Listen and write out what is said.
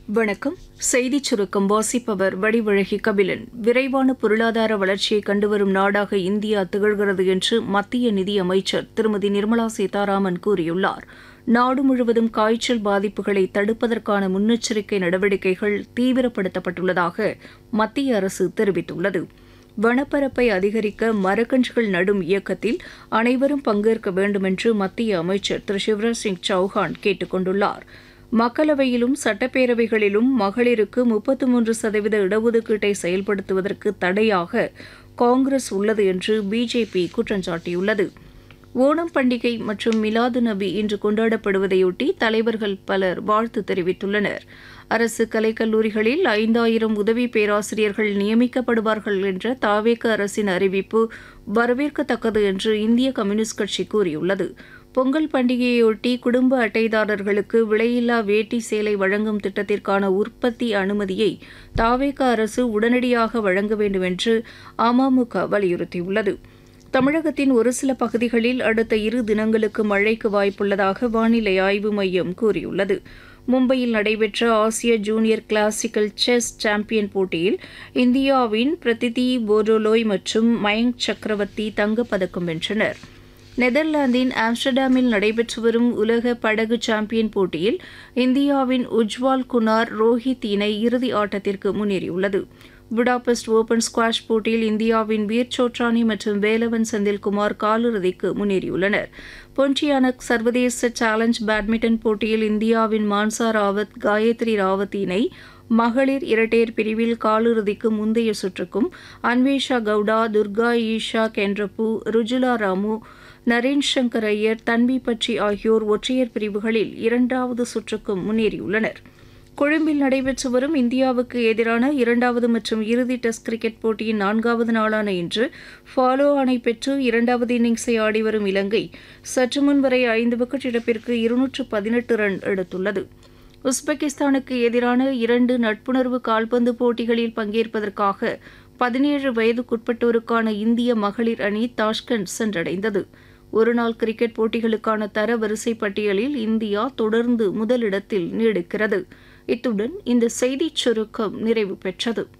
வணக்கம் செய்திச் சுருக்கம் வாசிப்பவர் வடிவழகி கபிலன் விரைவான பொருளாதார வளர்ச்சியை கண்டுவரும் நாடாக இந்தியா திகழ்கிறது என்று மத்திய நிதி அமைச்சர் திருமதி நிர்மலா சீதாராமன் கூறியுள்ளார் நாடு முழுவதும் காய்ச்சல் பாதிப்புகளை தடுப்பதற்கான முன்னெச்சரிக்கை நடவடிக்கைகள் தீவிரப்படுத்தப்பட்டுள்ளதாக மத்திய அரசு தெரிவித்துள்ளது வனப்பரப்பை அதிகரிக்க மரக்கன்றுகள் நடும் இயக்கத்தில் அனைவரும் பங்கேற்க வேண்டுமென்று மத்திய அமைச்சர் திரு சிவராஜ் சிங் சௌஹான் கேட்டுக் கொண்டுள்ளார் மக்களவையிலும் சட்டப்பேரவைகளிலும் மகளிருக்கு முப்பத்து மூன்று சதவீத இடஒதுக்கீட்டை செயல்படுத்துவதற்கு தடையாக காங்கிரஸ் உள்ளது என்று பிஜேபி குற்றம் சாட்டியுள்ளது ஓணம் பண்டிகை மற்றும் மிலாது நபி இன்று கொண்டாடப்படுவதையொட்டி தலைவர்கள் பலர் வாழ்த்து தெரிவித்துள்ளனர் அரசு கலைக்கல்லூரிகளில் ஐந்தாயிரம் உதவி பேராசிரியர்கள் நியமிக்கப்படுவார்கள் என்ற தாவேக அரசின் அறிவிப்பு வரவேற்கத்தக்கது என்று இந்திய கம்யூனிஸ்ட் கட்சி கூறியுள்ளது பொங்கல் பண்டிகையொட்டி குடும்ப அட்டைதாரர்களுக்கு விலையில்லா வேட்டி சேலை வழங்கும் திட்டத்திற்கான உற்பத்தி அனுமதியை தாவேக அரசு உடனடியாக வழங்க வேண்டும் என்று அமமுக வலியுறுத்தியுள்ளது தமிழகத்தின் ஒரு சில பகுதிகளில் அடுத்த இரு தினங்களுக்கு மழைக்கு வாய்ப்புள்ளதாக வானிலை ஆய்வு மையம் கூறியுள்ளது மும்பையில் நடைபெற்ற ஆசிய ஜூனியர் கிளாசிக்கல் செஸ் சாம்பியன் போட்டியில் இந்தியாவின் பிரதிதி போர்டோலோய் மற்றும் மயங்க் சக்கரவர்த்தி தங்கப்பதக்கம் வென்றனர் நெதர்லாந்தின் ஆம்ஸ்டர்டாமில் நடைபெற்று வரும் உலக படகு சாம்பியன் போட்டியில் இந்தியாவின் உஜ்வால் குனார் ரோஹித் இணை இறுதி ஆட்டத்திற்கு முன்னேறியுள்ளது புடாபெஸ்ட் ஓபன் ஸ்குவாஷ் போட்டியில் இந்தியாவின் வீர் சோட்ரானி மற்றும் வேலவன் செந்தில்குமார் காலிறுதிக்கு முன்னேறியுள்ளனர் பொன்டியானக் சர்வதேச சேலஞ்ச் பேட்மிண்டன் போட்டியில் இந்தியாவின் மான்சா ராவத் காயத்ரி ராவத் இணை மகளிர் இரட்டையர் பிரிவில் காலிறுதிக்கு முந்தைய சுற்றுக்கும் அன்வேஷா கவுடா துர்கா ஈஷா கென்றப்பு ருஜுலா ராமு நரேன் சங்கர் ஐயர் தன்வி பட்சி ஆகியோர் ஒற்றையர் பிரிவுகளில் இரண்டாவது சுற்றுக்கும் முன்னேறியுள்ளனர் கொழும்பில் நடைபெற்று வரும் இந்தியாவுக்கு எதிரான இரண்டாவது மற்றும் இறுதி டெஸ்ட் கிரிக்கெட் போட்டியின் நான்காவது நாளான இன்று ஃபாலோ ஆணை பெற்று இரண்டாவது இன்னிங்ஸை ஆடி வரும் இலங்கை சற்று முன் வரை ஐந்து விக்கெட் இழப்பிற்கு இருநூற்று பதினெட்டு ரன் எடுத்துள்ளது உஸ்பெகிஸ்தானுக்கு எதிரான இரண்டு நட்புணர்வு கால்பந்து போட்டிகளில் பங்கேற்பதற்காக பதினேழு வயதுக்குட்பட்டோருக்கான இந்திய மகளிர் அணி தாஷ்கண்ட் சென்றடைந்தது ஒருநாள் கிரிக்கெட் போட்டிகளுக்கான தர வரிசை பட்டியலில் இந்தியா தொடர்ந்து முதலிடத்தில் நீடிக்கிறது இத்துடன் இந்த செய்திச் சுருக்கம் நிறைவு பெற்றது